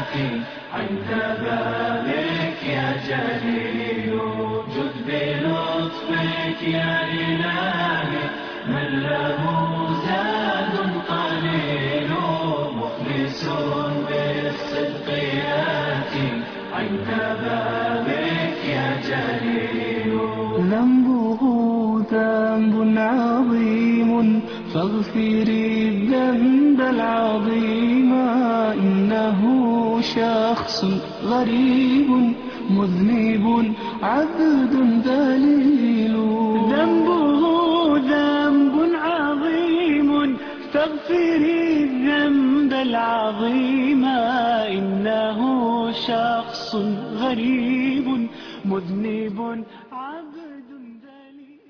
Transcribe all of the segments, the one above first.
السيئات عند بابك يا جليل جد بلطفك يا إلهي من له زاد قليل مخلص بالصدق ياتي عند بابك يا جليل ذنبه ذنب عظيم فاغفري الذنب العظيم إنه شخص غريب مذنب عبد ذليل ذنبه ذنب عظيم فاغفري الذنب العظيم إنه شخص غريب مذنب عبد ذليل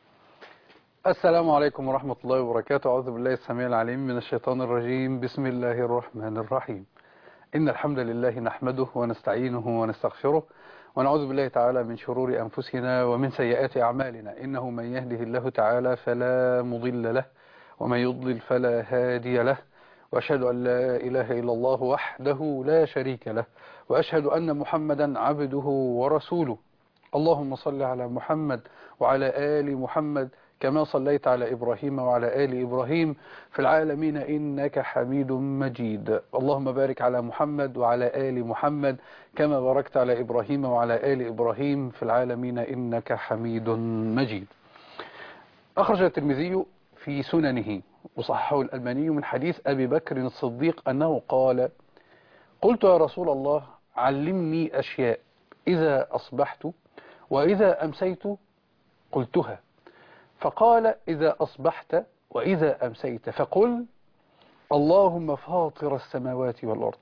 السلام عليكم ورحمة الله وبركاته أعوذ بالله السميع العليم من الشيطان الرجيم بسم الله الرحمن الرحيم إن الحمد لله نحمده ونستعينه ونستغفره ونعوذ بالله تعالى من شرور أنفسنا ومن سيئات أعمالنا إنه من يهده الله تعالى فلا مضل له ومن يضلل فلا هادي له وأشهد أن لا إله إلا الله وحده لا شريك له وأشهد أن محمدا عبده ورسوله اللهم صل على محمد وعلى آل محمد كما صليت على إبراهيم وعلى آل إبراهيم في العالمين إنك حميد مجيد اللهم بارك على محمد وعلى آل محمد كما باركت على إبراهيم وعلى آل إبراهيم في العالمين إنك حميد مجيد أخرج الترمذي في سننه وصححه الألباني من حديث أبي بكر الصديق أنه قال قلت يا رسول الله علمني أشياء إذا أصبحت وإذا أمسيت قلتها فقال إذا أصبحت وإذا أمسيت فقل اللهم فاطر السماوات والأرض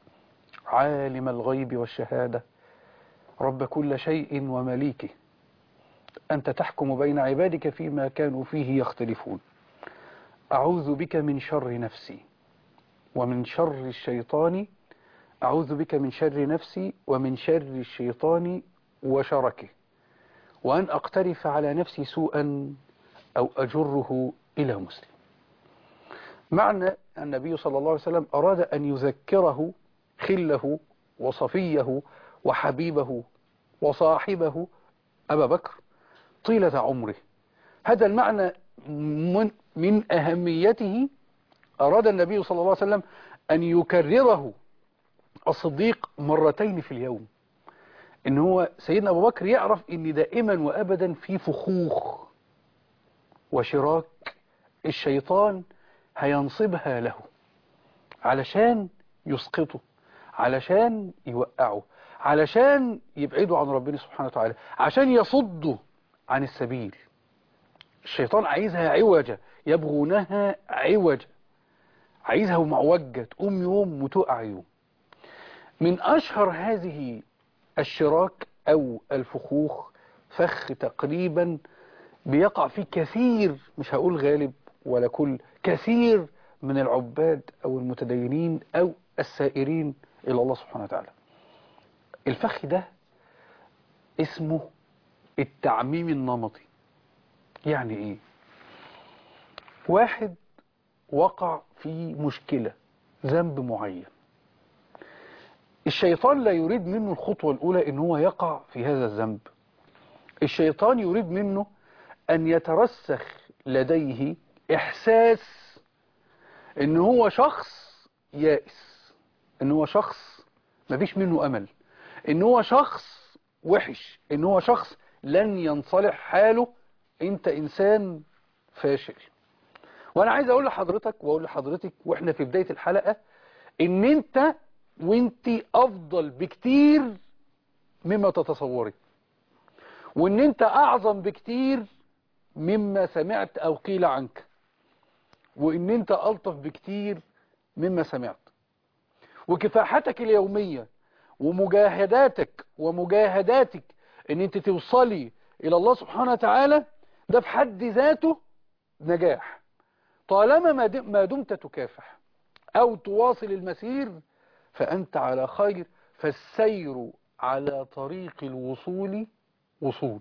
عالم الغيب والشهادة رب كل شيء ومليكه أنت تحكم بين عبادك فيما كانوا فيه يختلفون أعوذ بك من شر نفسي ومن شر الشيطان أعوذ بك من شر نفسي ومن شر الشيطان وشركه وأن أقترف على نفسي سوءا أو أجره إلى مسلم معنى النبي صلى الله عليه وسلم أراد أن يذكره خله وصفيه وحبيبه وصاحبه أبا بكر طيلة عمره هذا المعنى من, من أهميته أراد النبي صلى الله عليه وسلم أن يكرره الصديق مرتين في اليوم ان هو سيدنا ابو بكر يعرف ان دائما وابدا في فخوخ وشراك الشيطان هينصبها له علشان يسقطه علشان يوقعه علشان يبعده عن ربنا سبحانه وتعالى عشان يصده عن السبيل الشيطان عايزها عوجة يبغونها عوجة عايزها معوجة تقوم يوم وتقع يوم من أشهر هذه الشراك أو الفخوخ فخ تقريبا بيقع فيه كثير مش هقول غالب ولا كل كثير من العباد أو المتدينين أو السائرين إلى الله سبحانه وتعالى الفخ ده اسمه التعميم النمطي يعني ايه واحد وقع في مشكلة ذنب معين الشيطان لا يريد منه الخطوة الأولى إن هو يقع في هذا الذنب الشيطان يريد منه أن يترسخ لديه إحساس إن هو شخص يائس إن هو شخص مفيش منه أمل إن هو شخص وحش إن هو شخص لن ينصلح حاله أنت إنسان فاشل وأنا عايز أقول لحضرتك وأقول لحضرتك وإحنا في بداية الحلقة إن أنت وانت افضل بكتير مما تتصوري وان انت اعظم بكتير مما سمعت او قيل عنك وان انت الطف بكتير مما سمعت وكفاحتك اليومية ومجاهداتك ومجاهداتك ان انت توصلي الى الله سبحانه وتعالى ده في حد ذاته نجاح طالما ما دمت تكافح او تواصل المسير فأنت على خير فالسير على طريق الوصول وصول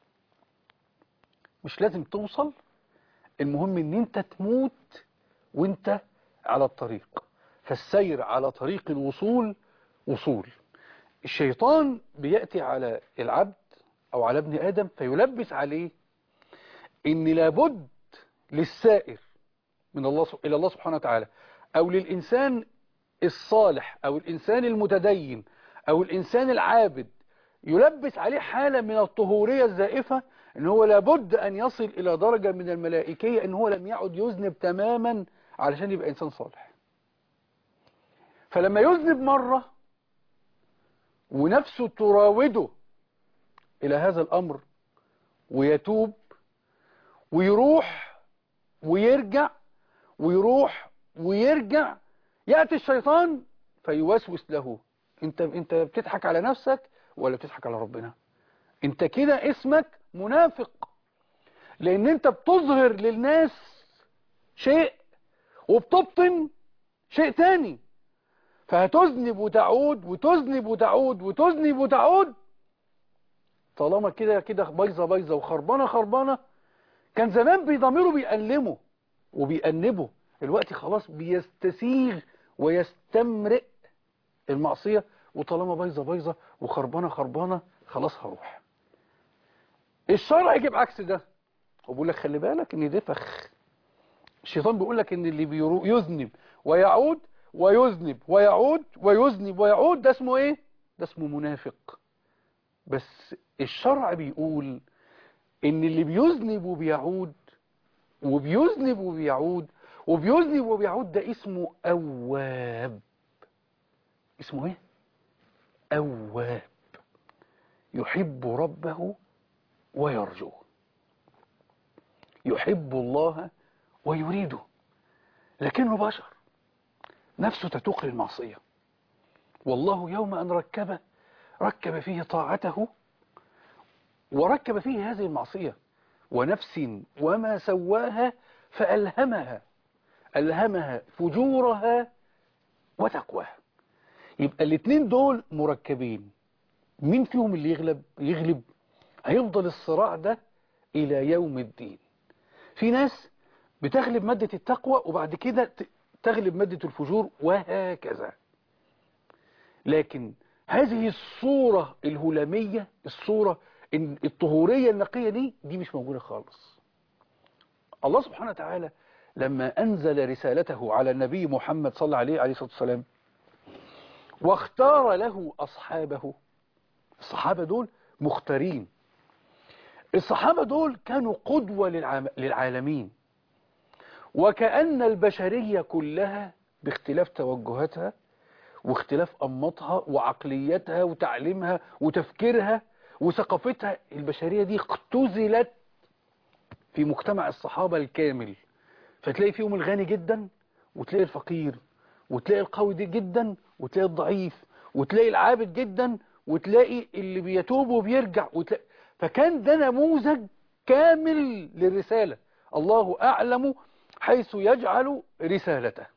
مش لازم توصل المهم ان انت تموت وانت على الطريق فالسير على طريق الوصول وصول الشيطان بيأتي على العبد أو على ابن آدم فيلبس عليه إن لابد للسائر من الله إلى الله سبحانه وتعالى أو للإنسان الصالح أو الإنسان المتدين أو الإنسان العابد يلبس عليه حالة من الطهورية الزائفة ان هو لابد ان يصل الى درجة من الملائكية ان هو لم يعد يذنب تماما علشان يبقى انسان صالح فلما يذنب مرة ونفسه تراوده الى هذا الامر ويتوب ويروح ويرجع ويروح ويرجع يأتي الشيطان فيوسوس له انت انت بتضحك على نفسك ولا بتضحك على ربنا انت كده اسمك منافق لان انت بتظهر للناس شيء وبتبطن شيء تاني فهتذنب وتعود وتذنب وتعود وتذنب وتعود طالما كده كده بايظه بايظه وخربانه خربانه كان زمان بيضميره بيألمه وبيأنبه الوقت خلاص بيستسيغ ويستمرئ المعصية وطالما بايظه بايظه وخربانه خربانه خلاص هروح الشرع يجيب عكس ده وبيقول لك خلي بالك ان ده فخ الشيطان بيقول لك ان اللي يذنب ويعود ويذنب ويعود ويذنب ويعود ده اسمه ايه ده اسمه منافق بس الشرع بيقول ان اللي بيذنب وبيعود وبيذنب وبيعود وبيذنب وبيعود ده اسمه أواب اسمه ايه أواب يحب ربه ويرجوه يحب الله ويريده لكنه بشر نفسه تتوق للمعصية والله يوم أن ركب ركب فيه طاعته وركب فيه هذه المعصية ونفس وما سواها فألهمها ألهمها فجورها وتقواها يبقى الاثنين دول مركبين مين فيهم اللي يغلب يغلب هيفضل الصراع ده إلى يوم الدين في ناس بتغلب مادة التقوى وبعد كده تغلب مادة الفجور وهكذا لكن هذه الصورة الهلامية الصورة الطهورية النقية دي دي مش موجودة خالص الله سبحانه وتعالى لما أنزل رسالته على النبي محمد صلى الله عليه عليه الصلاة والسلام واختار له أصحابه الصحابة دول مختارين الصحابة دول كانوا قدوة للعالمين وكأن البشرية كلها باختلاف توجهاتها واختلاف أنماطها وعقليتها وتعليمها وتفكيرها وثقافتها البشرية دي اختزلت في مجتمع الصحابة الكامل فتلاقي فيهم الغني جدا وتلاقي الفقير وتلاقي القوي دي جدا وتلاقي الضعيف وتلاقي العابد جدا وتلاقي اللي بيتوب وبيرجع وتلاقي فكان ده نموذج كامل للرسالة الله أعلم حيث يجعل رسالته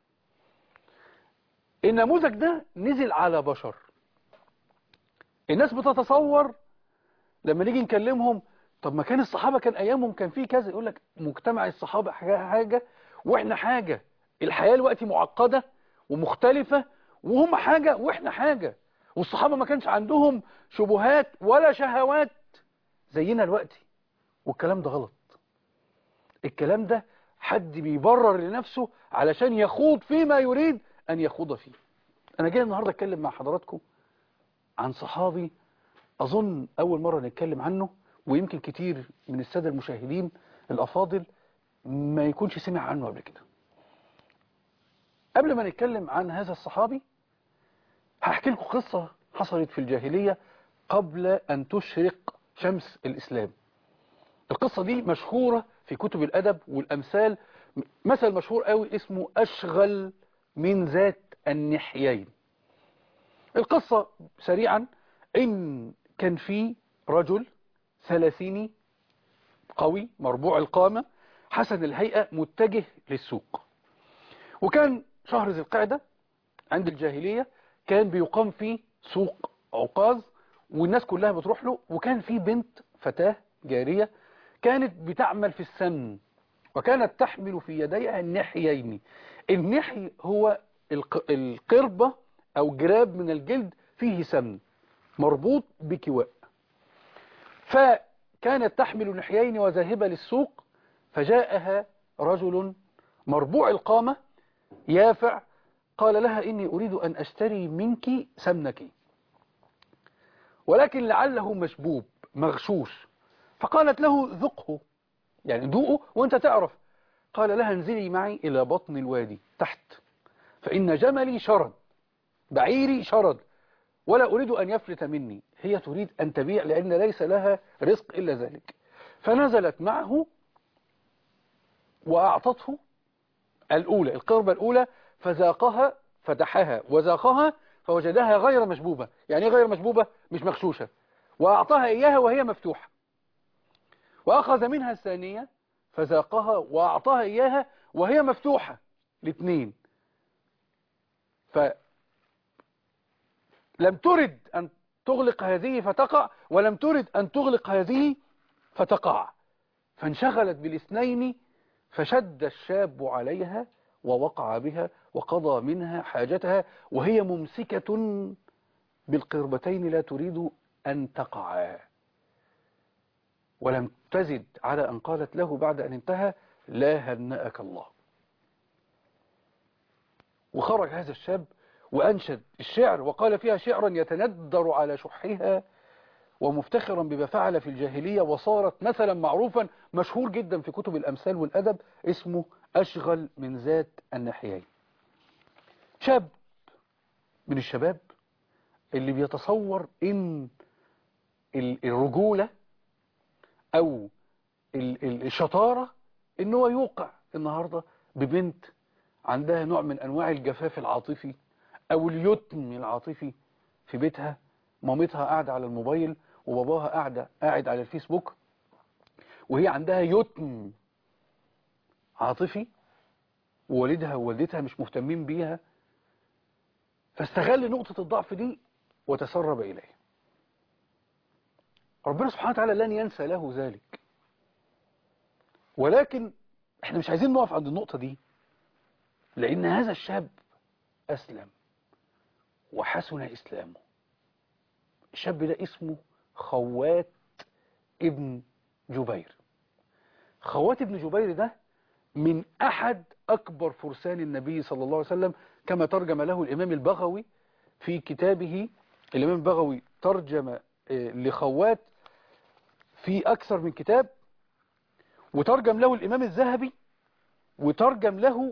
النموذج ده نزل على بشر الناس بتتصور لما نيجي نكلمهم طب ما كان الصحابة كان أيامهم كان فيه كذا يقول لك مجتمع الصحابة حاجة وإحنا حاجة الحياة الوقت معقدة ومختلفة وهم حاجة وإحنا حاجة والصحابة ما كانش عندهم شبهات ولا شهوات زينا الوقت والكلام ده غلط الكلام ده حد بيبرر لنفسه علشان يخوض فيما يريد أن يخوض فيه أنا جاي النهاردة أتكلم مع حضراتكم عن صحابي أظن أول مرة نتكلم عنه ويمكن كتير من السادة المشاهدين الأفاضل ما يكونش سمع عنه قبل كده قبل ما نتكلم عن هذا الصحابي هحكي لكم قصة حصلت في الجاهلية قبل أن تشرق شمس الإسلام القصة دي مشهورة في كتب الأدب والأمثال مثل مشهور قوي اسمه أشغل من ذات النحيين القصة سريعا إن كان في رجل ثلاثيني قوي مربوع القامة حسن الهيئة متجه للسوق وكان شهر ذي القعدة عند الجاهلية كان بيقام فيه سوق عكاظ والناس كلها بتروح له وكان في بنت فتاة جارية كانت بتعمل في السن وكانت تحمل في يديها النحيين النحي هو القربة أو جراب من الجلد فيه سمن مربوط بكواء فكانت تحمل نحيين وذاهبة للسوق فجاءها رجل مربوع القامة يافع قال لها إني أريد أن أشتري منك سمنك ولكن لعله مشبوب مغشوش فقالت له ذقه يعني ذوقه وانت تعرف قال لها انزلي معي إلى بطن الوادي تحت فإن جملي شرد بعيري شرد ولا أريد أن يفلت مني هي تريد أن تبيع لأن ليس لها رزق إلا ذلك فنزلت معه وأعطته الأولى القربة الأولى فذاقها فتحها وذاقها فوجدها غير مشبوبة يعني غير مشبوبة مش مغشوشة وأعطاها إياها وهي مفتوحة وأخذ منها الثانية فذاقها وأعطاها إياها وهي مفتوحة الاثنين فلم ترد أن تغلق هذه فتقع ولم ترد أن تغلق هذه فتقع فانشغلت بالاثنين فشد الشاب عليها ووقع بها وقضى منها حاجتها وهي ممسكة بالقربتين لا تريد أن تقعا ولم تزد على أن قالت له بعد أن انتهى لا هنأك الله وخرج هذا الشاب وأنشد الشعر وقال فيها شعرا يتندر على شحها ومفتخرا بما فعل في الجاهلية وصارت مثلا معروفا مشهور جدا في كتب الأمثال والأدب اسمه أشغل من ذات الناحيين شاب من الشباب اللي بيتصور إن الرجولة أو الشطارة إن هو يوقع النهاردة ببنت عندها نوع من أنواع الجفاف العاطفي أو اليتم العاطفي في بيتها مامتها قاعدة على الموبايل وباباها قاعدة قاعد على الفيسبوك وهي عندها يتم عاطفي ووالدها ووالدتها مش مهتمين بيها فاستغل نقطة الضعف دي وتسرب إليه ربنا سبحانه وتعالى لن ينسى له ذلك ولكن احنا مش عايزين نقف عند النقطة دي لأن هذا الشاب أسلم وحسن إسلامه الشاب ده اسمه خوات ابن جبير خوات ابن جبير ده من أحد أكبر فرسان النبي صلى الله عليه وسلم كما ترجم له الإمام البغوي في كتابه الإمام البغوي ترجم لخوات في أكثر من كتاب وترجم له الإمام الذهبي وترجم له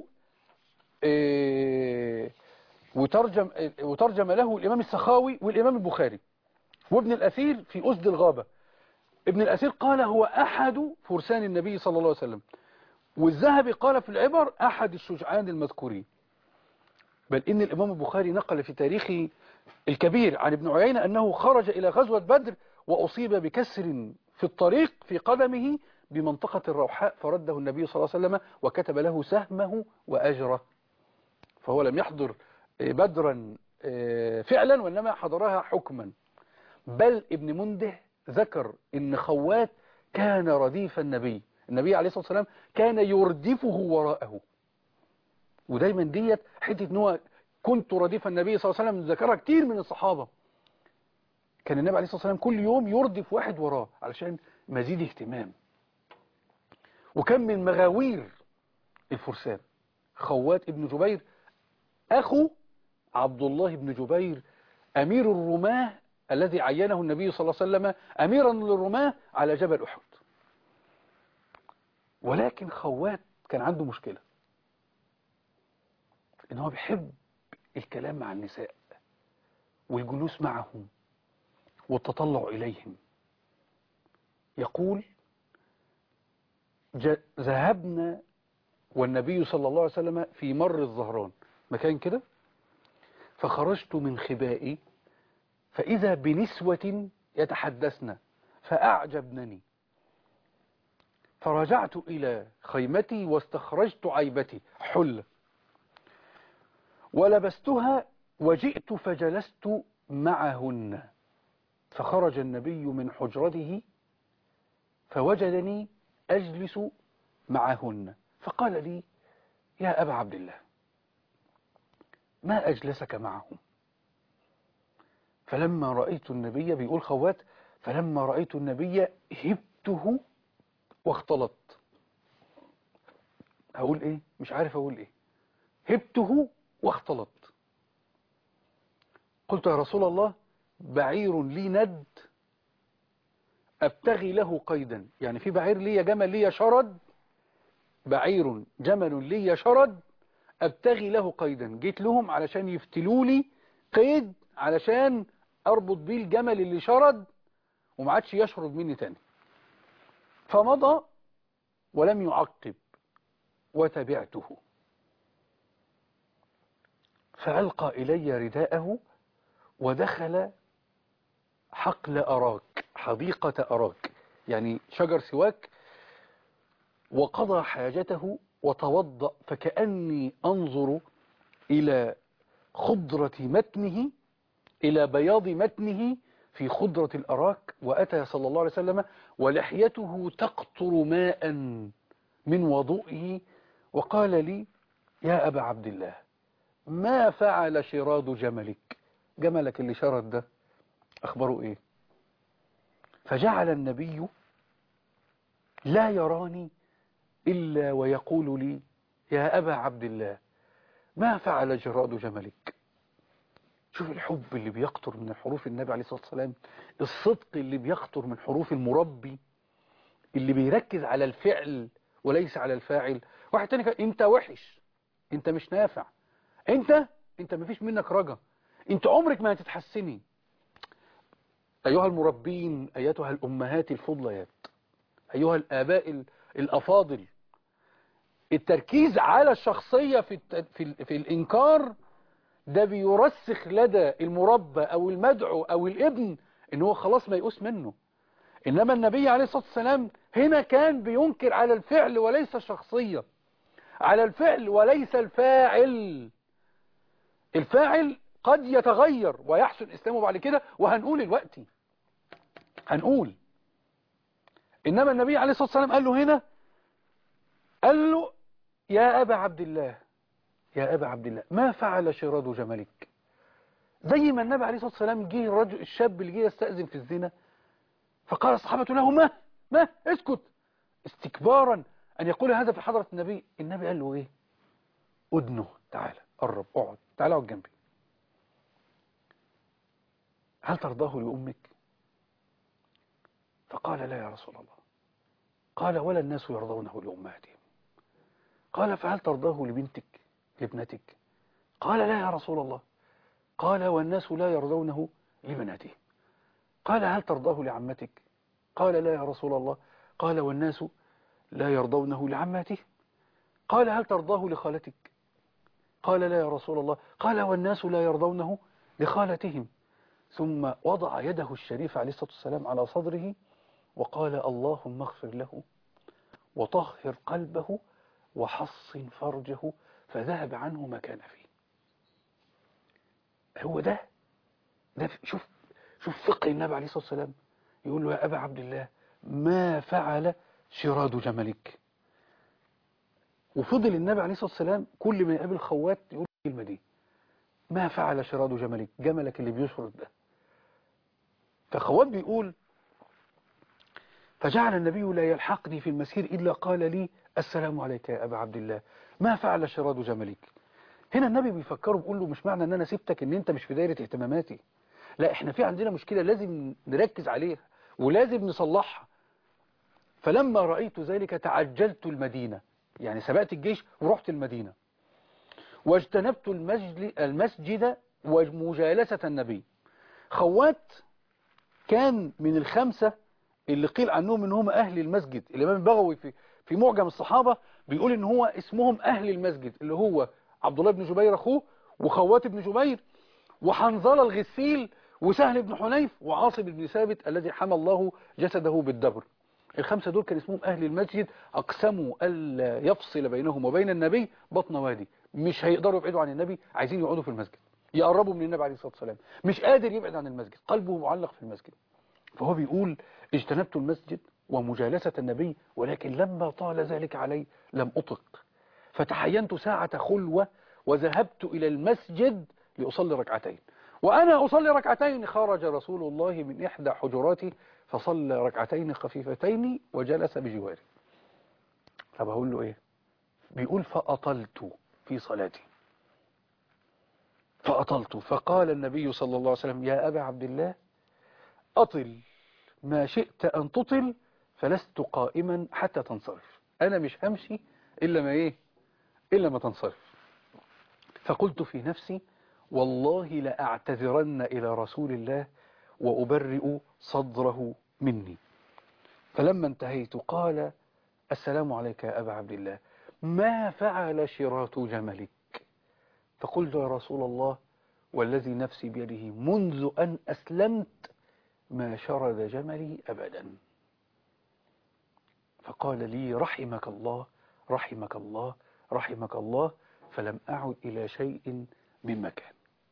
وترجم وترجم له الإمام السخاوي والإمام البخاري وابن الأثير في أسد الغابة ابن الأثير قال هو أحد فرسان النبي صلى الله عليه وسلم والذهبي قال في العبر أحد الشجعان المذكورين بل إن الإمام البخاري نقل في تاريخه الكبير عن ابن عيينة أنه خرج إلى غزوة بدر وأصيب بكسر في الطريق في قدمه بمنطقة الروحاء فرده النبي صلى الله عليه وسلم وكتب له سهمه وأجره فهو لم يحضر بدرا فعلا وإنما حضرها حكما بل ابن منده ذكر ان خوات كان رديف النبي النبي عليه الصلاة والسلام كان يردفه وراءه ودايما ديت حتة ان هو كنت رديف النبي صلى الله عليه وسلم ذكرها كتير من الصحابة كان النبي عليه الصلاة والسلام كل يوم يردف واحد وراه علشان مزيد اهتمام وكان من مغاوير الفرسان خوات ابن جبير أخو عبد الله بن جبير أمير الرماه الذي عينه النبي صلى الله عليه وسلم أميرا للرماة على جبل أحد ولكن خوات كان عنده مشكلة إن هو بيحب الكلام مع النساء والجلوس معهم والتطلع إليهم يقول ذهبنا والنبي صلى الله عليه وسلم في مر الظهران مكان كده فخرجت من خبائي فإذا بنسوة يتحدثن فأعجبنني فرجعت إلى خيمتي واستخرجت عيبتي حلة ولبستها وجئت فجلست معهن فخرج النبي من حجرته فوجدني أجلس معهن فقال لي يا أبا عبد الله ما أجلسك معهم فلما رأيت النبي بيقول خوات فلما رأيت النبي هبته واختلط هقول ايه مش عارف اقول ايه هبته واختلط قلت يا رسول الله بعير لي ند ابتغي له قيدا يعني في بعير لي جمل لي شرد بعير جمل لي شرد ابتغي له قيدا جيت لهم علشان يفتلوا لي قيد علشان اربط بيه الجمل اللي شرد وما عادش يشرد مني تاني فمضى ولم يعقب وتبعته فألقى إلي رداءه ودخل حقل أراك حديقة أراك يعني شجر سواك وقضى حاجته وتوضأ فكأني أنظر إلى خضرة متنه إلى بياض متنه في خضرة الأراك وأتى صلى الله عليه وسلم ولحيته تقطر ماء من وضوئه وقال لي يا أبا عبد الله ما فعل شراد جملك جملك اللي شرد ده أخبره إيه فجعل النبي لا يراني إلا ويقول لي يا أبا عبد الله ما فعل جراد جملك شوف الحب اللي بيقطر من حروف النبي عليه الصلاة والسلام الصدق اللي بيقطر من حروف المربي اللي بيركز على الفعل وليس على الفاعل واحد تاني كان انت وحش انت مش نافع انت انت مفيش منك رجا انت عمرك ما هتتحسني ايها المربين ايتها الامهات الفضليات ايها الاباء ال- الافاضل التركيز على الشخصية في, الت... في, ال... في الانكار ده بيرسخ لدى المربى او المدعو او الابن ان هو خلاص ما يقوس منه انما النبي عليه الصلاة والسلام هنا كان بينكر على الفعل وليس الشخصية على الفعل وليس الفاعل الفاعل قد يتغير ويحسن اسلامه بعد كده وهنقول الوقت هنقول انما النبي عليه الصلاة والسلام قال له هنا قال له يا ابا عبد الله يا ابا عبد الله ما فعل شراد جملك زي ما النبي عليه الصلاة والسلام جه الرجل الشاب اللي جه يستأذن في الزنا فقال الصحابة له ما ما اسكت استكبارا أن يقول هذا في حضرة النبي النبي قال له إيه أدنه تعالى قرب اقعد تعالى اقعد جنبي هل ترضاه لأمك فقال لا يا رسول الله قال ولا الناس يرضونه لأمهاتهم قال فهل ترضاه لبنتك لابنتك قال لا يا رسول الله قال والناس لا يرضونه لبناتهم قال هل ترضاه لعمتك قال لا يا رسول الله قال والناس لا يرضونه لعماتهم قال هل ترضاه لخالتك قال لا يا رسول الله قال والناس لا يرضونه لخالتهم ثم وضع يده الشريفة عليه الصلاة والسلام على صدره وقال اللهم اغفر له وطهر قلبه وحصن فرجه فذهب عنه ما كان فيه هو ده ده شوف شوف فقه النبي عليه الصلاة والسلام يقول له يا أبا عبد الله ما فعل شراد جملك وفضل النبي عليه الصلاة والسلام كل ما يقابل خوات يقول الكلمة دي ما فعل شراد جملك جملك اللي بيشرد ده فخوات بيقول فجعل النبي لا يلحقني في المسير إلا قال لي السلام عليك يا أبا عبد الله ما فعل شراد جملك هنا النبي بيفكره بيقول له مش معنى ان انا سبتك ان انت مش في دايرة اهتماماتي لا احنا في عندنا مشكلة لازم نركز عليها ولازم نصلحها فلما رأيت ذلك تعجلت المدينة يعني سبقت الجيش ورحت المدينة واجتنبت المسجد, المسجد ومجالسة النبي خوات كان من الخمسة اللي قيل عنهم ان هم اهل المسجد الامام البغوي في في معجم الصحابة بيقول ان هو اسمهم اهل المسجد اللي هو عبد الله بن جبير اخوه وخوات بن جبير وحنظله الغسيل وسهل بن حنيف وعاصم بن ثابت الذي حمى الله جسده بالدبر الخمسة دول كان اسمهم أهل المسجد أقسموا ألا يفصل بينهم وبين النبي بطن وادي مش هيقدروا يبعدوا عن النبي عايزين يقعدوا في المسجد يقربوا من النبي عليه الصلاة والسلام مش قادر يبعد عن المسجد قلبه معلق في المسجد فهو بيقول اجتنبت المسجد ومجالسة النبي ولكن لما طال ذلك علي لم أطق فتحينت ساعة خلوة وذهبت إلى المسجد لأصلي ركعتين وأنا أصلي ركعتين خرج رسول الله من إحدى حجراتي فصلى ركعتين خفيفتين وجلس بجواري طب أقول له إيه بيقول فأطلت في صلاتي فأطلت فقال النبي صلى الله عليه وسلم يا أبا عبد الله أطل ما شئت أن تطل فلست قائما حتى تنصرف أنا مش همشي إلا ما إيه إلا ما تنصرف فقلت في نفسي والله لأعتذرن إلى رسول الله وأبرئ صدره مني فلما انتهيت قال السلام عليك يا أبا عبد الله ما فعل شراط جملك فقلت يا رسول الله والذي نفسي بيده منذ أن أسلمت ما شرد جملي أبدا فقال لي رحمك الله رحمك الله رحمك الله فلم أعد إلى شيء من مكان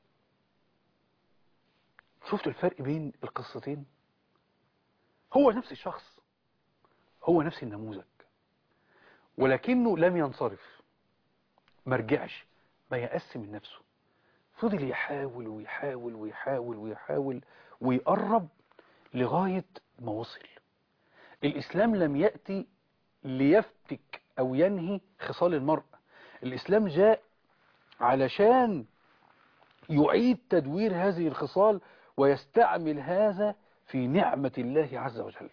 شفت الفرق بين القصتين هو نفس الشخص هو نفس النموذج ولكنه لم ينصرف ما رجعش ما يأس من نفسه فضل يحاول ويحاول ويحاول ويحاول ويقرب لغاية ما وصل الإسلام لم يأتي ليفتك أو ينهي خصال المرء الإسلام جاء علشان يعيد تدوير هذه الخصال ويستعمل هذا في نعمة الله عز وجل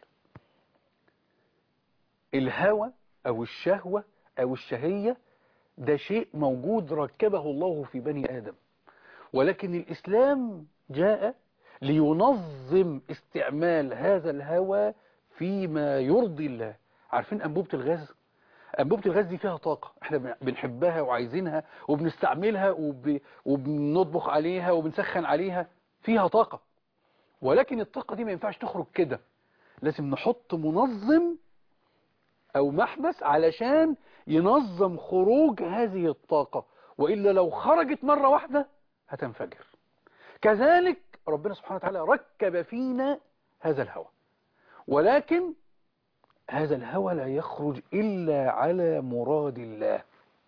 الهوى أو الشهوة أو الشهية ده شيء موجود ركبه الله في بني آدم ولكن الإسلام جاء لينظم استعمال هذا الهوى فيما يرضي الله عارفين أنبوبة الغاز أنبوبة الغاز دي فيها طاقة احنا بنحبها وعايزينها وبنستعملها وب... وبنطبخ عليها وبنسخن عليها فيها طاقة ولكن الطاقة دي ما ينفعش تخرج كده لازم نحط منظم أو محبس علشان ينظم خروج هذه الطاقة وإلا لو خرجت مرة واحدة هتنفجر كذلك ربنا سبحانه وتعالى ركب فينا هذا الهوى ولكن هذا الهوى لا يخرج إلا على مراد الله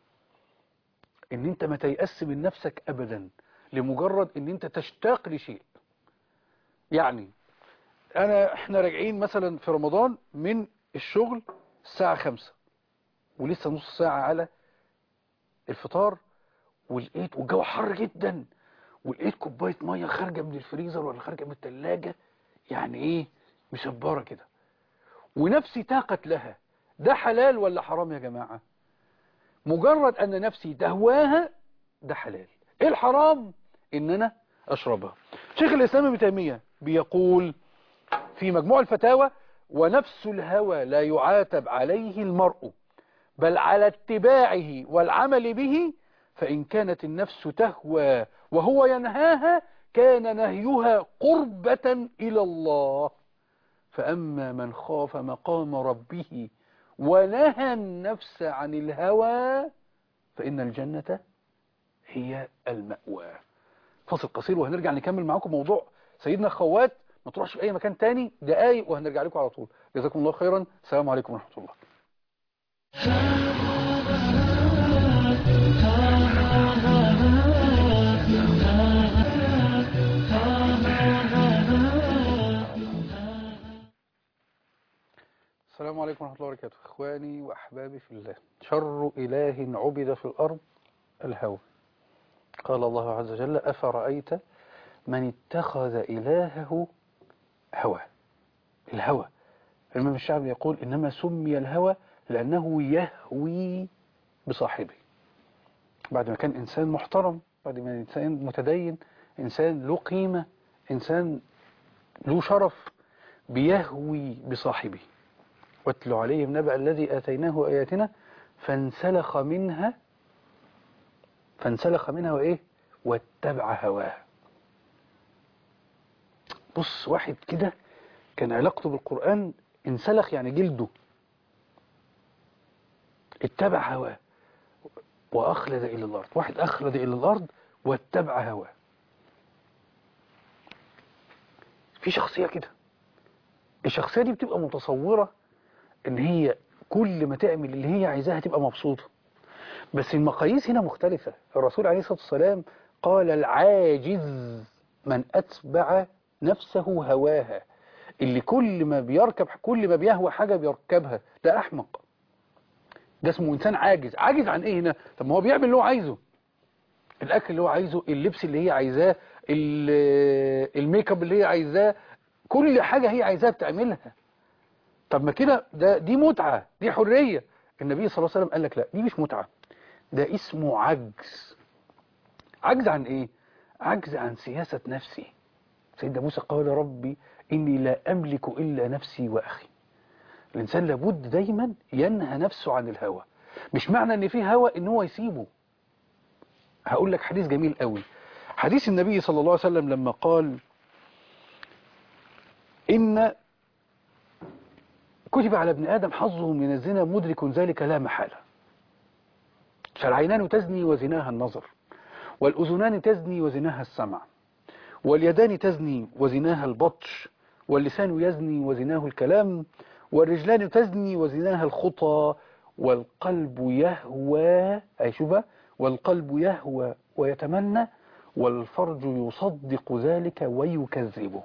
ان انت ما تيأس من نفسك ابدا لمجرد ان انت تشتاق لشيء يعني انا احنا راجعين مثلا في رمضان من الشغل الساعة خمسة ولسه نص ساعة على الفطار ولقيت والجو حر جدا ولقيت كوباية مية خارجة من الفريزر ولا خارجة من التلاجة يعني ايه مشبرة كده ونفسي تاقت لها ده حلال ولا حرام يا جماعة مجرد أن نفسي تهواها ده حلال إيه الحرام إن أنا أشربها شيخ الإسلام ابن تيمية بيقول في مجموع الفتاوى ونفس الهوى لا يعاتب عليه المرء بل على اتباعه والعمل به فإن كانت النفس تهوى وهو ينهاها كان نهيها قربة إلى الله فأما من خاف مقام ربه ونهى النفس عن الهوى فإن الجنة هي المأوى فاصل قصير وهنرجع نكمل معاكم موضوع سيدنا خوات ما تروحش في أي مكان تاني دقايق وهنرجع لكم على طول جزاكم الله خيرا السلام عليكم ورحمة الله السلام عليكم ورحمة الله وبركاته إخواني وأحبابي في الله شر إله عبد في الأرض الهوى قال الله عز وجل أفرأيت من اتخذ إلهه هوى الهوى الإمام الشعبي يقول إنما سمي الهوى لأنه يهوي بصاحبه بعد ما كان إنسان محترم بعد ما إنسان متدين إنسان له قيمة إنسان له شرف بيهوي بصاحبه واتل عليهم نبأ الذي آتيناه آياتنا فانسلخ منها فانسلخ منها وإيه واتبع هواه بص واحد كده كان علاقته بالقرآن انسلخ يعني جلده اتبع هواه وأخلد إلى الأرض واحد أخلد إلى الأرض واتبع هواه في شخصية كده الشخصية دي بتبقى متصورة ان هي كل ما تعمل اللي هي عايزاها تبقى مبسوطة بس المقاييس هنا مختلفة الرسول عليه الصلاة والسلام قال العاجز من أتبع نفسه هواها اللي كل ما بيركب كل ما بيهوى حاجة بيركبها ده أحمق ده اسمه إنسان عاجز عاجز عن إيه هنا طب ما هو بيعمل اللي هو عايزه الأكل اللي هو عايزه اللبس اللي هي عايزاه ال- الميك اب اللي هي عايزاه كل حاجة هي عايزاها بتعملها طب ما كده ده دي متعة دي حرية النبي صلى الله عليه وسلم قال لك لا دي مش متعة ده اسمه عجز عجز عن ايه عجز عن سياسة نفسي سيدنا موسى قال ربي إني لا أملك إلا نفسي وأخي الإنسان لابد دايما ينهى نفسه عن الهوى مش معنى إن في هوى إن هو يسيبه هقول لك حديث جميل قوي حديث النبي صلى الله عليه وسلم لما قال إن كتب على ابن آدم حظه من الزنا مدرك ذلك لا محالة فالعينان تزني وزناها النظر والأذنان تزني وزناها السمع واليدان تزني وزناها البطش واللسان يزني وزناه الكلام والرجلان تزني وزناها الخطى والقلب يهوى أي شوفها والقلب يهوى ويتمنى والفرج يصدق ذلك ويكذبه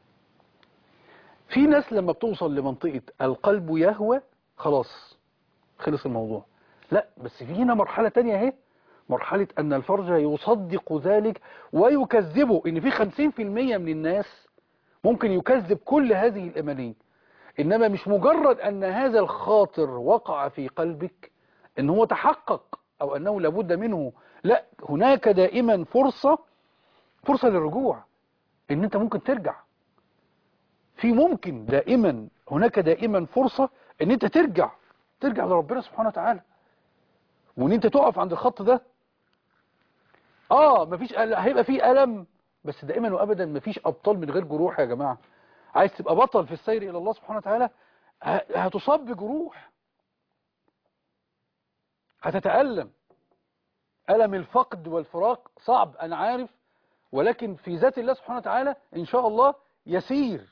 في ناس لما بتوصل لمنطقة القلب يهوى خلاص خلص الموضوع لا بس في هنا مرحلة تانية اهي مرحلة أن الفرج يصدق ذلك ويكذبه إن في خمسين في المية من الناس ممكن يكذب كل هذه الأماني إنما مش مجرد أن هذا الخاطر وقع في قلبك إن هو تحقق أو أنه لابد منه لا هناك دائما فرصة فرصة للرجوع إن أنت ممكن ترجع في ممكن دائما هناك دائما فرصة إن أنت ترجع ترجع لربنا سبحانه وتعالى وإن أنت تقف عند الخط ده اه مفيش أل... هيبقى في ألم بس دائما وأبدا مفيش أبطال من غير جروح يا جماعة عايز تبقى بطل في السير إلى الله سبحانه وتعالى ه... هتصاب بجروح هتتألم ألم الفقد والفراق صعب أنا عارف ولكن في ذات الله سبحانه وتعالى إن شاء الله يسير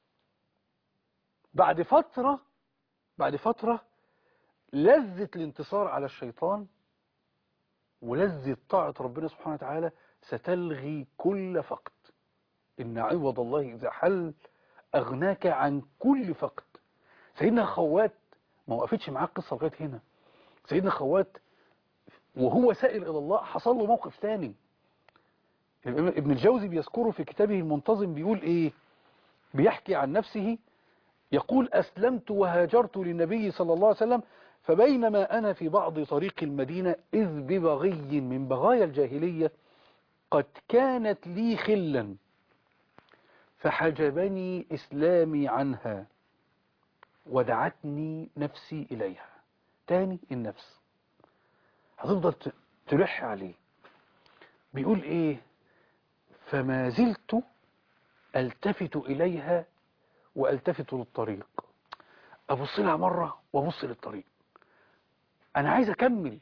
بعد فترة بعد فترة لذة الانتصار على الشيطان ولذة طاعة ربنا سبحانه وتعالى ستلغي كل فقد إن عوض الله إذا حل أغناك عن كل فقد سيدنا خوات ما وقفتش معاه القصة لغاية هنا سيدنا خوات وهو سائل إلى الله حصل له موقف ثاني ابن الجوزي بيذكره في كتابه المنتظم بيقول إيه بيحكي عن نفسه يقول أسلمت وهاجرت للنبي صلى الله عليه وسلم فبينما أنا في بعض طريق المدينة إذ ببغي من بغايا الجاهلية قد كانت لي خلا فحجبني إسلامي عنها ودعتني نفسي إليها تاني النفس هتفضل تلح عليه بيقول إيه فما زلت ألتفت إليها وألتفت للطريق أبص لها مرة وأبص للطريق أنا عايز أكمل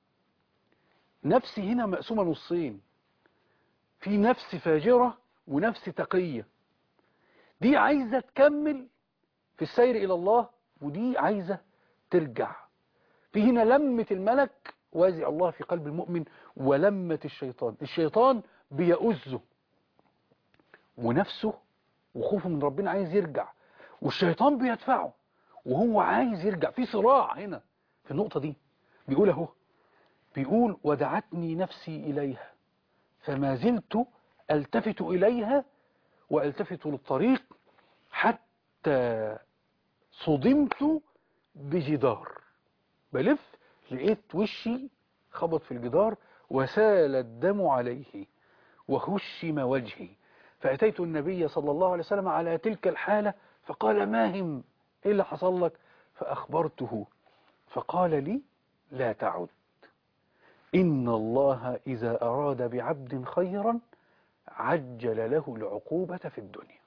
نفسي هنا مقسومة نصين في نفس فاجرة ونفس تقية دي عايزة تكمل في السير إلى الله ودي عايزة ترجع في هنا لمة الملك وازع الله في قلب المؤمن ولمة الشيطان الشيطان بيأزه ونفسه وخوفه من ربنا عايز يرجع والشيطان بيدفعه وهو عايز يرجع في صراع هنا في النقطة دي بيقول اهو بيقول ودعتني نفسي إليها فما زلت ألتفت إليها وألتفت للطريق حتى صدمت بجدار بلف لقيت وشي خبط في الجدار وسال الدم عليه وهشم وجهي فأتيت النبي صلى الله عليه وسلم على تلك الحالة فقال ما هم إيه اللي حصل لك فأخبرته فقال لي لا تعد إن الله إذا أراد بعبد خيرا عجل له العقوبة في الدنيا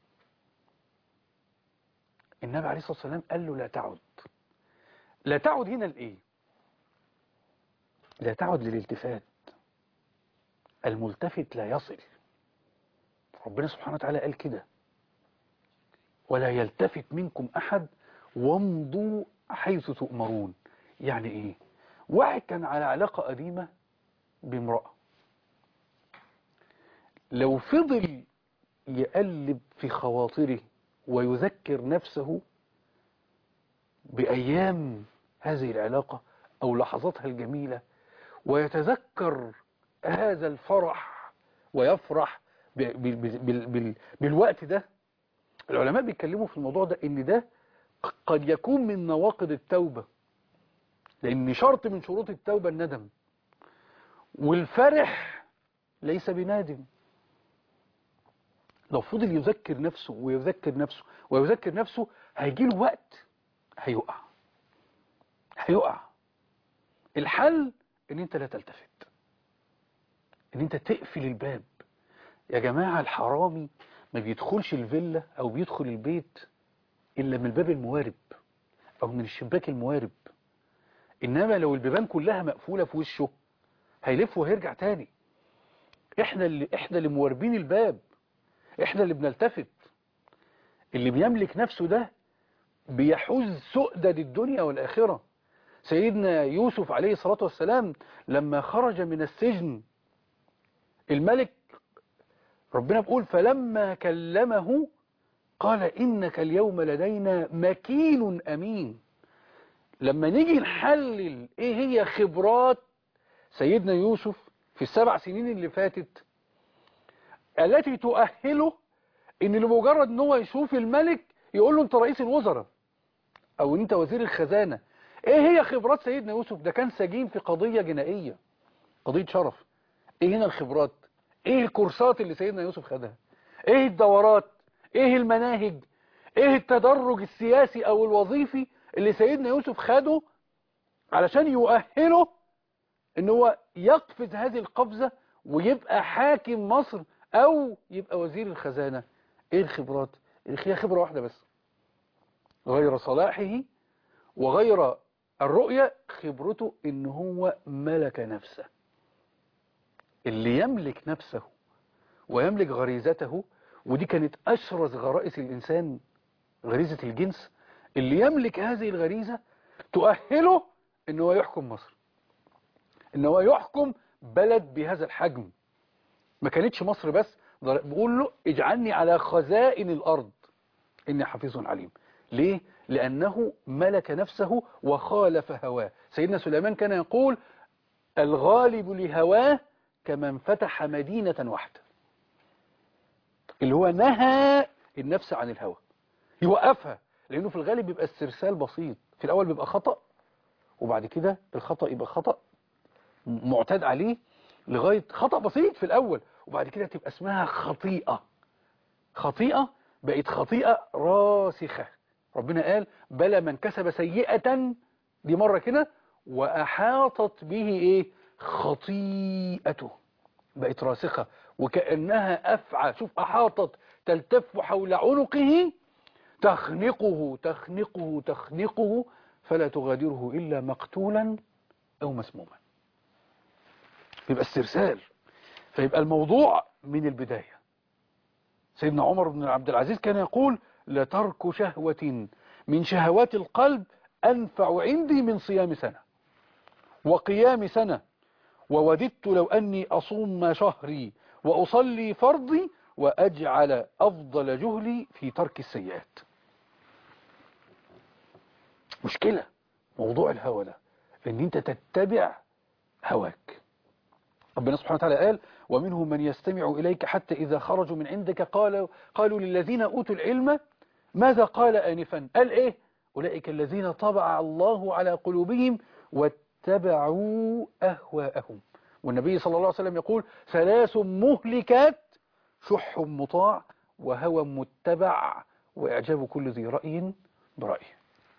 النبي عليه الصلاة والسلام قال له لا تعد لا تعد هنا لإيه لا تعد للالتفات الملتفت لا يصل ربنا سبحانه وتعالى قال كده ولا يلتفت منكم أحد وامضوا حيث تؤمرون يعني إيه واحد كان على علاقة قديمة بامرأة لو فضل يقلب في خواطره ويذكر نفسه بأيام هذه العلاقة أو لحظاتها الجميلة ويتذكر هذا الفرح ويفرح ب- بال- بال- بال- بال- بالوقت ده العلماء بيتكلموا في الموضوع ده ان ده قد يكون من نواقض التوبة لان شرط من شروط التوبة الندم والفرح ليس بنادم لو فضل يذكر نفسه ويذكر نفسه ويذكر نفسه هيجي له وقت هيقع هيقع الحل ان انت لا تلتفت ان انت تقفل الباب يا جماعة الحرامي ما بيدخلش الفيلا او بيدخل البيت الا من الباب الموارب او من الشباك الموارب انما لو البيبان كلها مقفولة في وشه هيلف وهيرجع تاني احنا اللي احنا اللي مواربين الباب احنا اللي بنلتفت اللي بيملك نفسه ده بيحوز سؤدد الدنيا والآخرة سيدنا يوسف عليه الصلاة والسلام لما خرج من السجن الملك ربنا بيقول فلما كلمه قال إنك اليوم لدينا مكين أمين لما نيجي نحلل إيه هي خبرات سيدنا يوسف في السبع سنين اللي فاتت التي تؤهله ان لمجرد ان هو يشوف الملك يقول له انت رئيس الوزراء او انت وزير الخزانة ايه هي خبرات سيدنا يوسف ده كان سجين في قضية جنائية قضية شرف ايه هنا الخبرات ايه الكورسات اللي سيدنا يوسف خدها ايه الدورات ايه المناهج ايه التدرج السياسي او الوظيفي اللي سيدنا يوسف خده علشان يؤهله ان هو يقفز هذه القفزة ويبقى حاكم مصر او يبقى وزير الخزانة ايه الخبرات هي خبرة واحدة بس غير صلاحه وغير الرؤية خبرته ان هو ملك نفسه اللي يملك نفسه ويملك غريزته ودي كانت اشرس غرائز الانسان غريزة الجنس اللي يملك هذه الغريزة تؤهله ان هو يحكم مصر ان هو يحكم بلد بهذا الحجم ما كانتش مصر بس بقول له اجعلني على خزائن الارض اني حفيظ عليم ليه لانه ملك نفسه وخالف هواه سيدنا سليمان كان يقول الغالب لهواه كمن فتح مدينة واحدة اللي هو نهى النفس عن الهوى يوقفها لانه في الغالب بيبقى استرسال بسيط في الاول بيبقى خطأ وبعد كده الخطأ يبقى خطأ معتاد عليه لغاية خطأ بسيط في الأول وبعد كده تبقى اسمها خطيئة خطيئة بقت خطيئة راسخة ربنا قال بلى من كسب سيئة دي مرة كده وأحاطت به إيه خطيئته بقت راسخة وكأنها أفعى شوف أحاطت تلتف حول عنقه تخنقه تخنقه تخنقه فلا تغادره إلا مقتولا أو مسموما يبقى استرسال فيبقى الموضوع من البداية سيدنا عمر بن عبد العزيز كان يقول لترك شهوة من شهوات القلب أنفع عندي من صيام سنة وقيام سنة ووددت لو أني أصوم شهري وأصلي فرضي وأجعل أفضل جهلي في ترك السيئات مشكلة موضوع الهوى ده ان انت تتبع هواك ربنا سبحانه وتعالى قال ومنهم من يستمع إليك حتى إذا خرجوا من عندك قالوا, قالوا للذين أوتوا العلم ماذا قال آنفا قال إيه أولئك الذين طبع الله على قلوبهم واتبعوا أهواءهم والنبي صلى الله عليه وسلم يقول ثلاث مهلكات شح مطاع وهوى متبع وإعجاب كل ذي رأي برأيه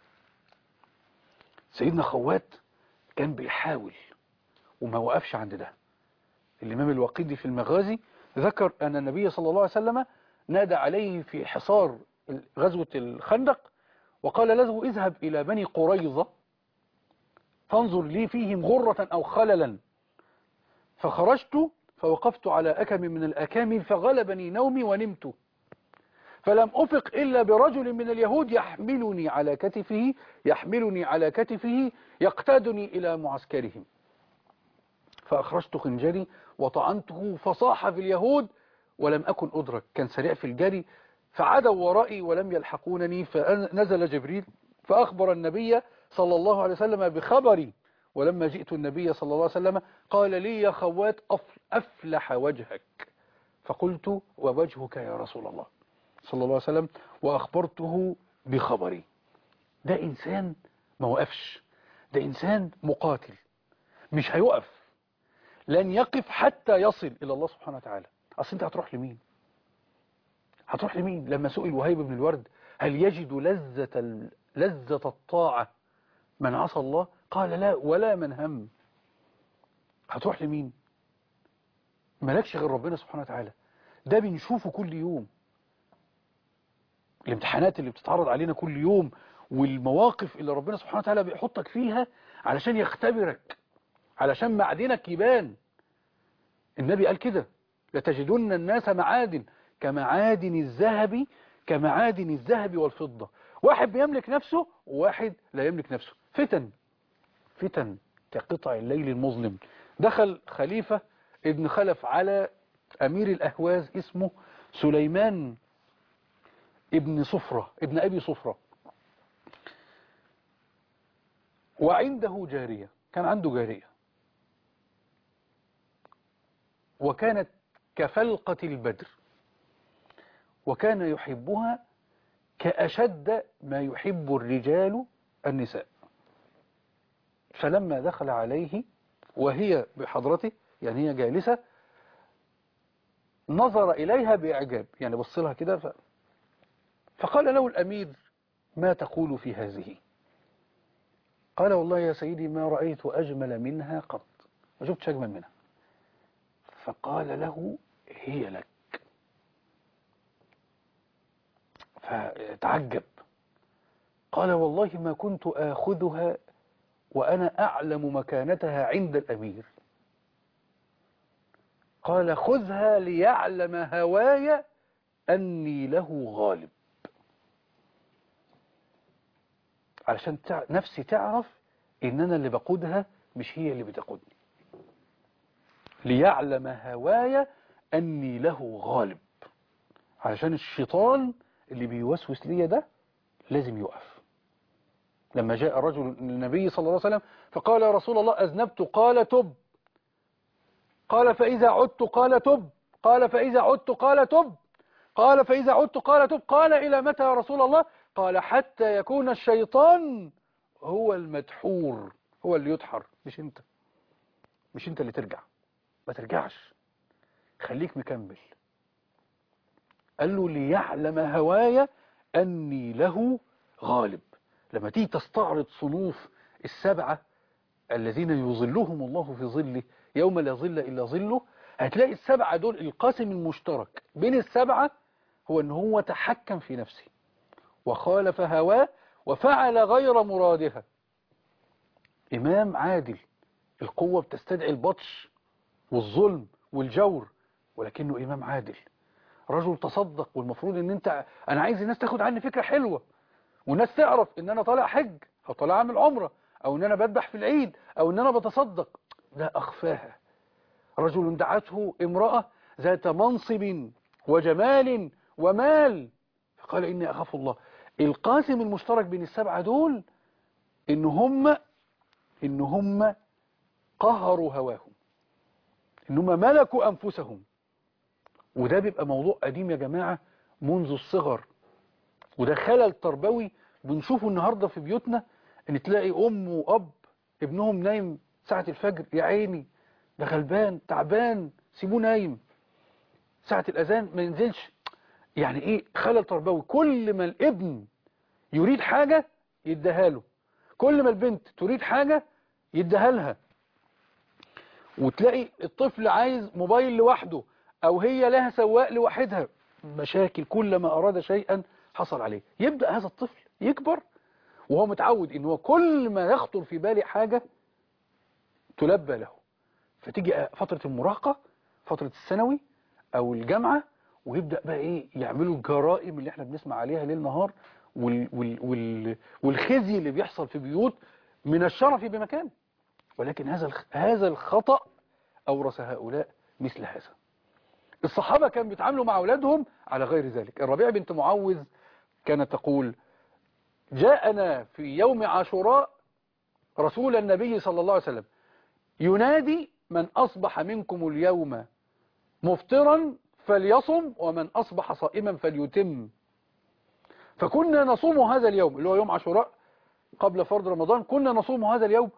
سيدنا خوات كان بيحاول وما وقفش عند ده الإمام الوقيدي في المغازي ذكر أن النبي صلى الله عليه وسلم نادى عليه في حصار غزوة الخندق وقال له اذهب إلى بني قريظة فانظر لي فيهم غرة أو خللا فخرجت فوقفت على أكم من الأكام فغلبني نومي ونمت فلم أفق إلا برجل من اليهود يحملني على كتفه يحملني على كتفه يقتادني إلى معسكرهم فأخرجت خنجري وطعنته فصاح في اليهود ولم أكن أدرك كان سريع في الجري فعدوا ورائي ولم يلحقونني فنزل جبريل فأخبر النبي صلى الله عليه وسلم بخبري ولما جئت النبي صلى الله عليه وسلم قال لي يا خوات أف- أفلح وجهك فقلت ووجهك يا رسول الله صلى الله عليه وسلم وأخبرته بخبري ده إنسان ما وقفش ده إنسان مقاتل مش هيقف لن يقف حتى يصل إلى الله سبحانه وتعالى أصل أنت هتروح لمين هتروح لمين لما سئل وهيب بن الورد هل يجد لذة ال- لذة الطاعة من عصى الله قال لا ولا من هم هتروح لمين مالكش غير ربنا سبحانه وتعالى ده بنشوفه كل يوم الامتحانات اللي بتتعرض علينا كل يوم والمواقف اللي ربنا سبحانه وتعالى بيحطك فيها علشان يختبرك علشان معدنك يبان النبي قال كده لتجدن الناس معادن كمعادن الذهب كمعادن الذهب والفضة واحد بيملك نفسه وواحد لا يملك نفسه فتن فتن كقطع الليل المظلم دخل خليفة ابن خلف على أمير الأهواز اسمه سليمان ابن صفرة ابن أبي صفرة وعنده جارية كان عنده جارية وكانت كفلقة البدر وكان يحبها كأشد ما يحب الرجال النساء فلما دخل عليه وهي بحضرته يعني هي جالسة نظر إليها بإعجاب يعني بص لها كده ف... فقال له الأمير ما تقول في هذه قال والله يا سيدي ما رأيت أجمل منها قط ما شفتش أجمل منها فقال له هي لك فتعجب قال والله ما كنت آخذها وأنا أعلم مكانتها عند الأمير قال خذها ليعلم هواي أني له غالب علشان تع... نفسي تعرف إن أنا اللي بقودها مش هي اللي بتقودني ليعلم هواي أني له غالب علشان الشيطان اللي بيوسوس لي ده لازم يقف لما جاء رجل النبي صلى الله عليه وسلم فقال يا رسول الله أذنبت قال تب قال فإذا عدت قال تب قال فإذا عدت قال تب قال فإذا عدت قال تب قال إلى متى يا رسول الله قال حتى يكون الشيطان هو المدحور هو اللي يدحر مش انت مش انت اللي ترجع ما ترجعش خليك مكمل قال له ليعلم هوايا أني له غالب لما تيجي تستعرض صنوف السبعة الذين يظلهم الله في ظله يوم لا ظل إلا ظله هتلاقي السبعة دول القاسم المشترك بين السبعة هو أن هو تحكم في نفسه وخالف هواه وفعل غير مرادها إمام عادل القوة بتستدعي البطش والظلم والجور ولكنه إمام عادل رجل تصدق والمفروض ان انت انا عايز الناس تاخد عني فكرة حلوة والناس تعرف ان انا طالع حج او طالع اعمل عمرة او ان انا بذبح في العيد او ان انا بتصدق لا اخفاها رجل دعته امرأة ذات منصب وجمال ومال فقال اني اخاف الله القاسم المشترك بين السبعة دول ان هم ان هم قهروا هواهم ان هم ملكوا انفسهم وده بيبقى موضوع قديم يا جماعة منذ الصغر وده خلل تربوي بنشوفه النهاردة في بيوتنا ان تلاقي ام واب ابنهم نايم ساعة الفجر يا عيني ده غلبان تعبان سيبوه نايم ساعة الاذان ما ينزلش يعني ايه خلل تربوي كل ما الابن يريد حاجة يديها له كل ما البنت تريد حاجة يديها لها وتلاقي الطفل عايز موبايل لوحده او هي لها سواق لوحدها مشاكل كلما اراد شيئا حصل عليه يبدأ هذا الطفل يكبر وهو متعود ان هو كل ما يخطر في باله حاجة تلبى له فتيجي فترة المراهقة فترة الثانوي او الجامعة ويبدأ بقى ايه يعملوا الجرائم اللي احنا بنسمع عليها ليل نهار وال وال وال والخزي اللي بيحصل في بيوت من الشرف بمكان ولكن هذا هذا الخطأ أورث هؤلاء مثل هذا الصحابة كانوا بيتعاملوا مع أولادهم على غير ذلك الربيع بنت معوذ كانت تقول جاءنا في يوم عاشوراء رسول النبي صلى الله عليه وسلم ينادي من أصبح منكم اليوم مفطرا فليصم ومن أصبح صائما فليتم فكنا نصوم هذا اليوم اللي هو يوم عاشوراء قبل فرض رمضان كنا نصوم هذا اليوم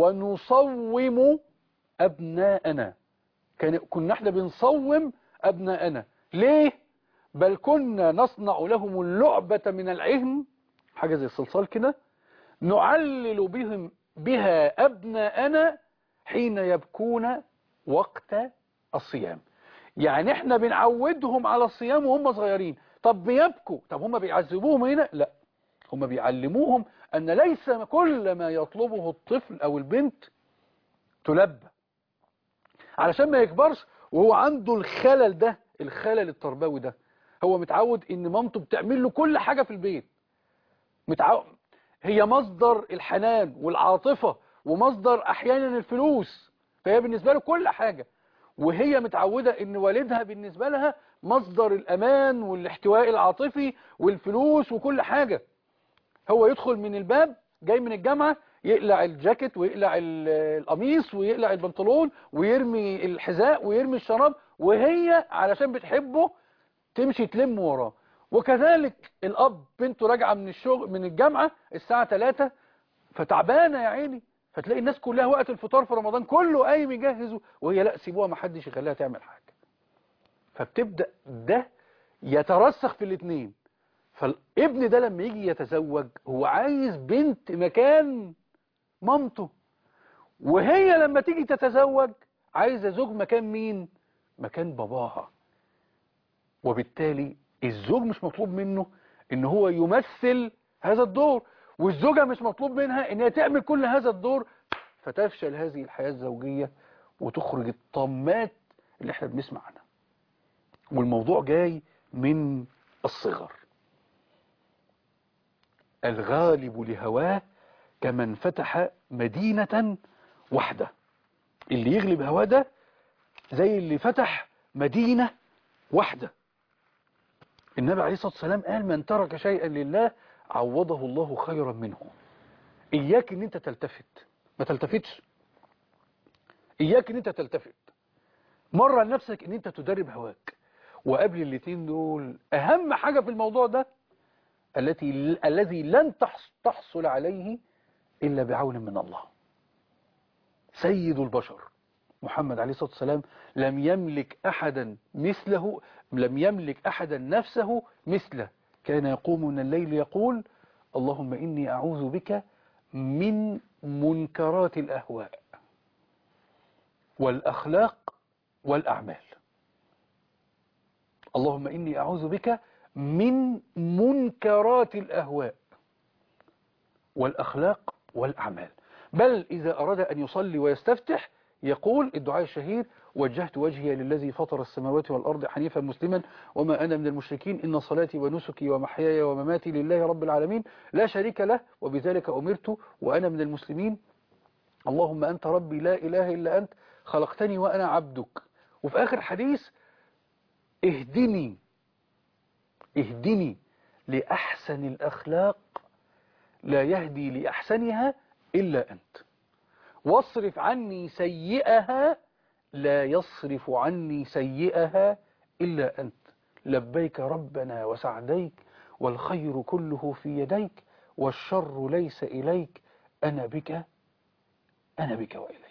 ونصوم أبناءنا كان كنا احنا بنصوم أبناءنا ليه؟ بل كنا نصنع لهم اللعبة من العهن حاجة زي الصلصال كده نعلل بهم بها أبناءنا حين يبكون وقت الصيام يعني احنا بنعودهم على الصيام وهم صغيرين طب بيبكوا طب هم بيعذبوهم هنا لا هم بيعلموهم أن ليس كل ما يطلبه الطفل أو البنت تلبى علشان ما يكبرش وهو عنده الخلل ده الخلل التربوي ده هو متعود ان مامته بتعمل له كل حاجة في البيت متعود هي مصدر الحنان والعاطفة ومصدر احيانا الفلوس فهي بالنسبة له كل حاجة وهي متعودة ان والدها بالنسبة لها مصدر الامان والاحتواء العاطفي والفلوس وكل حاجة هو يدخل من الباب جاي من الجامعة يقلع الجاكيت ويقلع القميص ويقلع البنطلون ويرمي الحذاء ويرمي الشراب وهي علشان بتحبه تمشي تلم وراه وكذلك الأب بنته راجعة من الشغل من الجامعة الساعة 3 فتعبانة يا عيني فتلاقي الناس كلها وقت الفطار في رمضان كله قايم يجهزه وهي لا سيبوها ما حدش يخليها تعمل حاجة فبتبدأ ده يترسخ في الاثنين فالابن ده لما يجي يتزوج هو عايز بنت مكان مامته وهي لما تيجي تتزوج عايزة زوج مكان مين مكان باباها وبالتالي الزوج مش مطلوب منه ان هو يمثل هذا الدور والزوجة مش مطلوب منها ان هي تعمل كل هذا الدور فتفشل هذه الحياة الزوجية وتخرج الطمات اللي احنا بنسمع عنها والموضوع جاي من الصغر الغالب لهواه كمن فتح مدينة واحدة اللي يغلب هواه ده زي اللي فتح مدينة واحدة النبي عليه الصلاة والسلام قال من ترك شيئا لله عوضه الله خيرا منه إياك ان انت تلتفت ما تلتفتش إياك ان انت تلتفت مرة لنفسك ان انت تدرب هواك وقبل الاثنين دول اهم حاجة في الموضوع ده التي الذي لن تحصل عليه إلا بعون من الله سيد البشر محمد عليه الصلاة والسلام لم يملك أحدا مثله لم يملك أحدا نفسه مثله كان يقوم من الليل يقول اللهم إني أعوذ بك من منكرات الأهواء والأخلاق والأعمال اللهم إني أعوذ بك من منكرات الأهواء والأخلاق والأعمال بل إذا أراد أن يصلي ويستفتح يقول الدعاء الشهير وجهت وجهي للذي فطر السماوات والأرض حنيفا مسلما وما أنا من المشركين إن صلاتي ونسكي ومحياي ومماتي لله رب العالمين لا شريك له وبذلك أمرت وأنا من المسلمين اللهم أنت ربي لا إله إلا أنت خلقتني وأنا عبدك وفي آخر حديث اهدني اهدني لأحسن الأخلاق لا يهدي لأحسنها إلا أنت واصرف عني سيئها لا يصرف عني سيئها إلا أنت لبيك ربنا وسعديك والخير كله في يديك والشر ليس إليك أنا بك أنا بك وإليك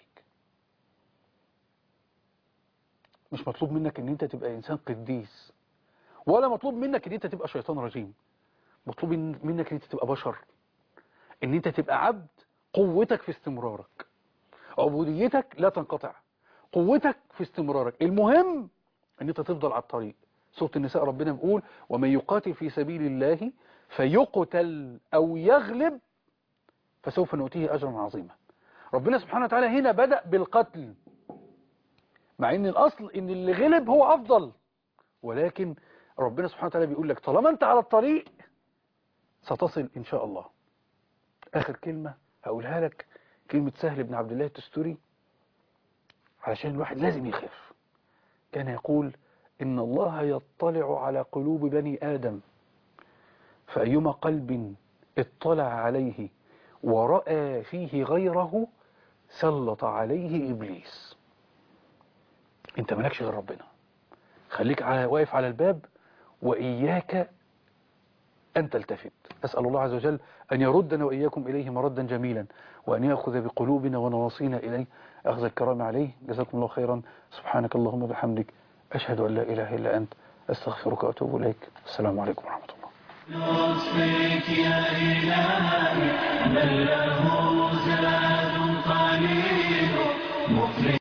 مش مطلوب منك ان انت تبقى انسان قديس ولا مطلوب منك ان انت تبقى شيطان رجيم مطلوب منك ان انت تبقى بشر ان انت تبقى عبد قوتك في استمرارك عبوديتك لا تنقطع قوتك في استمرارك المهم ان انت تفضل على الطريق سورة النساء ربنا بيقول ومن يقاتل في سبيل الله فيقتل او يغلب فسوف نؤتيه اجرا عظيما ربنا سبحانه وتعالى هنا بدأ بالقتل مع ان الاصل ان اللي غلب هو افضل ولكن ربنا سبحانه وتعالى بيقول لك طالما انت على الطريق ستصل ان شاء الله اخر كلمة هقولها لك كلمة سهل بن عبد الله التستوري علشان الواحد لازم يخاف كان يقول إن الله يطلع على قلوب بني آدم فأيما قلب اطلع عليه ورأى فيه غيره سلط عليه إبليس انت مالكش غير ربنا خليك على واقف على الباب وإياك أن تلتفت أسأل الله عز وجل أن يردنا وإياكم إليه مردا جميلا وأن يأخذ بقلوبنا ونواصينا إليه أخذ الكرام عليه جزاكم الله خيرا سبحانك اللهم وبحمدك أشهد أن لا إله إلا أنت أستغفرك وأتوب إليك السلام عليكم ورحمة الله لطفك يا إلهي من له زاد قليل مخلص